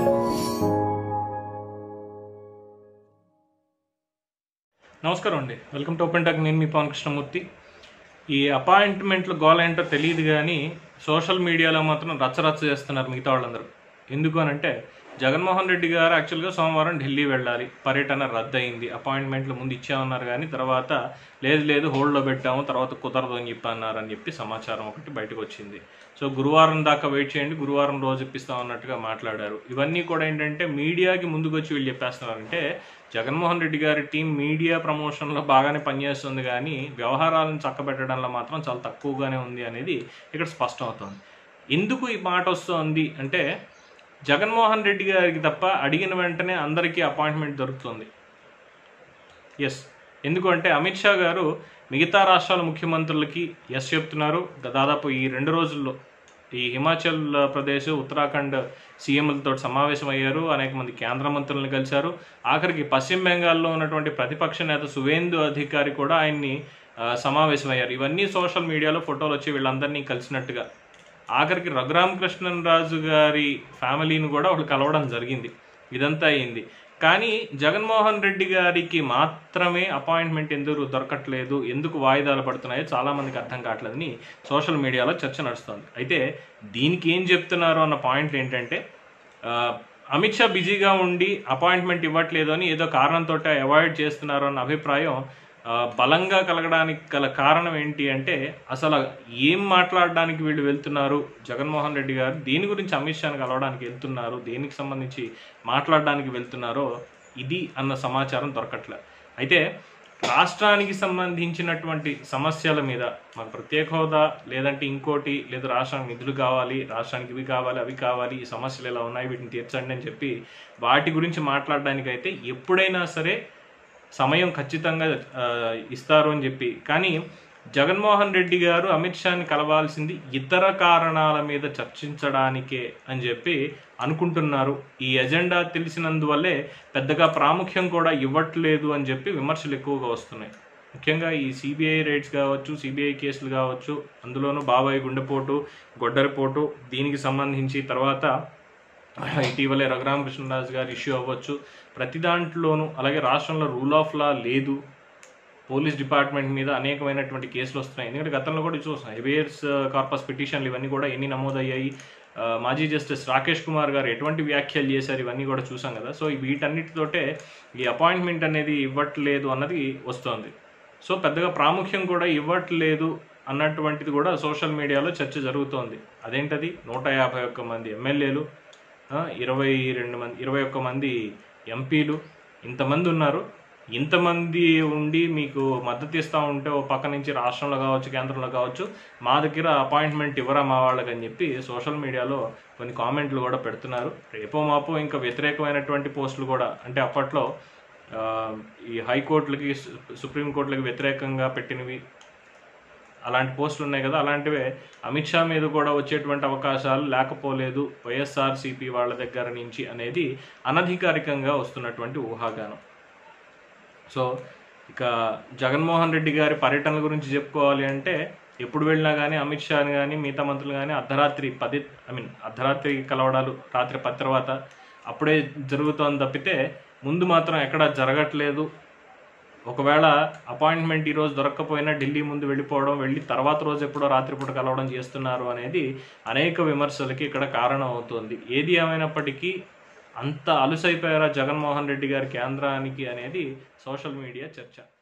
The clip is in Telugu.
నమస్కారం అండి వెల్కమ్ టు ఓపెన్ టాక్ నేను మీ పవన్ కృష్ణమూర్తి ఈ అపాయింట్మెంట్లు గోల ఏంటో తెలియదు కానీ సోషల్ మీడియాలో మాత్రం రచ్చరచ్చ చేస్తున్నారు మిగతా వాళ్ళందరూ ఎందుకు అని అంటే జగన్మోహన్ రెడ్డి గారు యాక్చువల్గా సోమవారం ఢిల్లీ వెళ్ళాలి పర్యటన రద్దు అయింది అపాయింట్మెంట్లు ముందు ఇచ్చామన్నారు కానీ తర్వాత లేదు లేదు హోల్డ్లో పెట్టాము తర్వాత కుదరదు అని చెప్పి అన్నారు అని చెప్పి సమాచారం ఒకటి బయటకు వచ్చింది సో గురువారం దాకా వెయిట్ చేయండి గురువారం రోజు ఇప్పిస్తాం అన్నట్టుగా మాట్లాడారు ఇవన్నీ కూడా ఏంటంటే మీడియాకి ముందుకు వచ్చి వీళ్ళు చెప్పేస్తున్నారంటే జగన్మోహన్ రెడ్డి గారి టీం మీడియా ప్రమోషన్లో బాగానే పనిచేస్తుంది కానీ వ్యవహారాలను చక్కబెట్టడంలో మాత్రం చాలా తక్కువగానే ఉంది అనేది ఇక్కడ స్పష్టం అవుతుంది ఎందుకు ఈ మాట వస్తుంది అంటే జగన్మోహన్ రెడ్డి గారికి తప్ప అడిగిన వెంటనే అందరికీ అపాయింట్మెంట్ దొరుకుతుంది ఎస్ ఎందుకంటే అమిత్ షా గారు మిగతా రాష్ట్రాల ముఖ్యమంత్రులకి ఎస్ చెప్తున్నారు దాదాపు ఈ రెండు రోజుల్లో ఈ హిమాచల్ ప్రదేశ్ ఉత్తరాఖండ్ సీఎంలతో సమావేశం అయ్యారు అనేక మంది కేంద్ర మంత్రులను కలిశారు ఆఖరికి పశ్చిమ బెంగాల్లో ఉన్నటువంటి ప్రతిపక్ష నేత సువేందు అధికారి కూడా ఆయన్ని ఆ, సమావేశమయ్యారు ఇవన్నీ సోషల్ మీడియాలో ఫోటోలు వచ్చి వీళ్ళందరినీ కలిసినట్టుగా ఆఖరికి రఘురామ కృష్ణన్ రాజు గారి ఫ్యామిలీని కూడా వాళ్ళు కలవడం జరిగింది ఇదంతా అయింది కానీ జగన్మోహన్ రెడ్డి గారికి మాత్రమే అపాయింట్మెంట్ ఎందుకు దొరకట్లేదు ఎందుకు వాయిదాలు పడుతున్నాయో చాలా మందికి అర్థం కావట్లేదని సోషల్ మీడియాలో చర్చ నడుస్తుంది అయితే దీనికి ఏం చెప్తున్నారు అన్న పాయింట్ ఏంటంటే ఆ, అమిత్ షా బిజీగా ఉండి అపాయింట్మెంట్ ఇవ్వట్లేదు అని ఏదో కారణంతో అవాయిడ్ చేస్తున్నారు అన్న అభిప్రాయం ఆ, బలంగా కలగడానికి గల కారణం ఏంటి అంటే అసలు ఏం మాట్లాడడానికి వీళ్ళు వెళ్తున్నారు జగన్మోహన్ రెడ్డి గారు దేని గురించి అమిత్ షాని కలవడానికి వెళ్తున్నారు దేనికి సంబంధించి మాట్లాడడానికి వెళ్తున్నారో ఇది అన్న సమాచారం దొరకట్లే అయితే రాష్ట్రానికి సంబంధించినటువంటి సమస్యల మీద మాకు ప్రత్యేక హోదా లేదంటే ఇంకోటి లేదా రాష్ట్రానికి నిధులు కావాలి రాష్ట్రానికి ఇవి కావాలి అవి కావాలి ఈ సమస్యలు ఎలా ఉన్నాయి వీటిని తీర్చండి అని చెప్పి వాటి గురించి మాట్లాడడానికైతే ఎప్పుడైనా సరే సమయం ఖచ్చితంగా ఆ, ఇస్తారు అని చెప్పి కానీ జగన్మోహన్ రెడ్డి గారు అమిత్ షాని కలవాల్సింది ఇతర కారణాల మీద చర్చించడానికే అని చెప్పి అనుకుంటున్నారు ఈ ఎజెండా తెలిసినందువల్లే పెద్దగా ప్రాముఖ్యం కూడా ఇవ్వట్లేదు అని చెప్పి విమర్శలు ఎక్కువగా వస్తున్నాయి ముఖ్యంగా ఈ సిబిఐ రైట్స్ కావచ్చు సిబిఐ కేసులు కావచ్చు అందులోనూ బాబాయ్ గుండెపోటు గొడ్డరిపోటు దీనికి సంబంధించి తర్వాత ఇటీవలే రఘురామకృష్ణరాజు గారి ఇష్యూ అవ్వచ్చు ప్రతి దాంట్లోనూ అలాగే రాష్ట్రంలో రూల్ ఆఫ్ లా లేదు పోలీస్ డిపార్ట్మెంట్ మీద అనేకమైనటువంటి కేసులు వస్తున్నాయి ఎందుకంటే గతంలో కూడా చూసాం హెబియర్స్ కార్పస్ పిటిషన్లు ఇవన్నీ కూడా ఎన్ని నమోదయ్యాయి ఆ, మాజీ జస్టిస్ రాకేష్ కుమార్ గారు ఎటువంటి వ్యాఖ్యలు చేశారు ఇవన్నీ కూడా చూసాం కదా సో వీటన్నిటితోటే ఈ అపాయింట్మెంట్ అనేది ఇవ్వట్లేదు అన్నది వస్తోంది సో పెద్దగా ప్రాముఖ్యం కూడా ఇవ్వట్లేదు అన్నటువంటిది కూడా సోషల్ మీడియాలో చర్చ జరుగుతోంది అదేంటది నూట యాభై ఒక్క మంది ఎమ్మెల్యేలు ఇరవై రెండు మంది ఇరవై ఒక్క మంది ఎంపీలు ఇంతమంది ఉన్నారు ఇంతమంది ఉండి మీకు మద్దతు ఇస్తూ ఉంటే ఓ పక్క నుంచి రాష్ట్రంలో కావచ్చు కేంద్రంలో కావచ్చు మా దగ్గర అపాయింట్మెంట్ ఇవ్వరా మా వాళ్ళకి అని చెప్పి సోషల్ మీడియాలో కొన్ని కామెంట్లు కూడా పెడుతున్నారు రేపో మాపో ఇంకా వ్యతిరేకమైనటువంటి పోస్టులు కూడా అంటే అప్పట్లో ఆ, ఈ హైకోర్టులకి సు- సుప్రీంకోర్టులకి వ్యతిరేకంగా పెట్టినవి అలాంటి పోస్టులు ఉన్నాయి కదా అలాంటివే అమిత్ షా మీద కూడా వచ్చేటువంటి అవకాశాలు లేకపోలేదు వైఎస్ఆర్సీపీ వాళ్ళ దగ్గర నుంచి అనేది అనధికారికంగా వస్తున్నటువంటి ఊహాగానం సో ఇక జగన్మోహన్ రెడ్డి గారి పర్యటనల గురించి చెప్పుకోవాలి అంటే ఎప్పుడు వెళ్ళినా కానీ అమిత్ షాని కానీ మిగతా మంత్రులు కానీ అర్ధరాత్రి పది ఐ మీన్ అర్ధరాత్రి కలవడాలు రాత్రి పది తర్వాత అప్పుడే జరుగుతోంది తప్పితే ముందు మాత్రం ఎక్కడ జరగట్లేదు ఒకవేళ అపాయింట్మెంట్ ఈరోజు దొరక్కపోయినా ఢిల్లీ ముందు వెళ్ళిపోవడం వెళ్ళి తర్వాత రోజు ఎప్పుడో రాత్రిపూట కలవడం చేస్తున్నారు అనేది అనేక విమర్శలకి ఇక్కడ కారణం అవుతుంది ఏది ఏమైనప్పటికీ అంత అలుసైపోయారా జగన్మోహన్ రెడ్డి గారి కేంద్రానికి అనేది సోషల్ మీడియా చర్చ